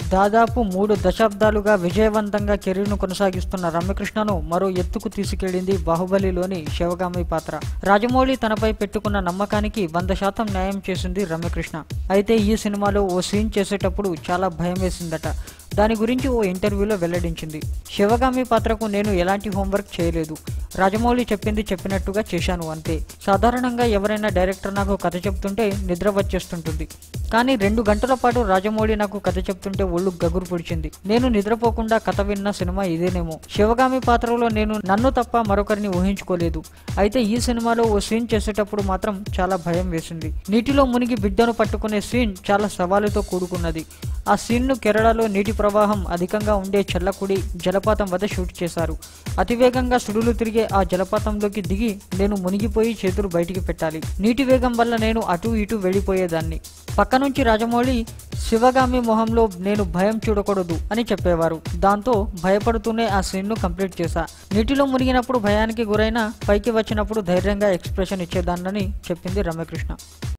దాదాపు మూడు దశాబ్దాలుగా విజయవంతంగా కెరీర్ను కొనసాగిస్తున్న రమ్యకృష్ణను మరో ఎత్తుకు తీసుకెళ్లింది బాహుబలిలోని శివగామి పాత్ర రాజమౌళి తనపై పెట్టుకున్న నమ్మకానికి వంద శాతం న్యాయం చేసింది రమ్యకృష్ణ అయితే ఈ సినిమాలో ఓ సీన్ చేసేటప్పుడు చాలా భయం వేసిందట దాని గురించి ఓ ఇంటర్వ్యూలో వెల్లడించింది శివగామి పాత్రకు నేను ఎలాంటి హోంవర్క్ చేయలేదు రాజమౌళి చెప్పింది చెప్పినట్టుగా చేశాను అంతే సాధారణంగా ఎవరైనా డైరెక్టర్ నాకు కథ చెప్తుంటే నిద్ర వచ్చేస్తుంటుంది కానీ రెండు గంటల పాటు రాజమౌళి నాకు కథ చెప్తుంటే ఒళ్ళు గగురు పొడిచింది నేను నిద్రపోకుండా కథ విన్న సినిమా ఇదేనేమో శివగామి పాత్రలో నేను నన్ను తప్ప మరొకరిని ఊహించుకోలేదు అయితే ఈ సినిమాలో ఓ సీన్ చేసేటప్పుడు మాత్రం చాలా భయం వేసింది నీటిలో మునిగి బిడ్డను పట్టుకునే సీన్ చాలా సవాలుతో కూడుకున్నది ఆ సీన్ను కేరళలో నీటి ప్రవాహం అధికంగా ఉండే చల్లకుడి జలపాతం వద్ద షూట్ చేశారు అతివేగంగా సుడులు తిరిగే ఆ జలపాతంలోకి దిగి నేను మునిగిపోయి చేతులు బయటికి పెట్టాలి నీటి వేగం వల్ల నేను అటు ఇటు వెళ్ళిపోయేదాన్ని పక్క నుంచి రాజమౌళి శివగామి మొహంలో నేను భయం చూడకూడదు అని చెప్పేవారు దాంతో భయపడుతూనే ఆ సీన్ను కంప్లీట్ చేశా నీటిలో మునిగినప్పుడు భయానికి గురైన పైకి వచ్చినప్పుడు ధైర్యంగా ఎక్స్ప్రెషన్ ఇచ్చేదాన్నని చెప్పింది రమ్యకృష్ణ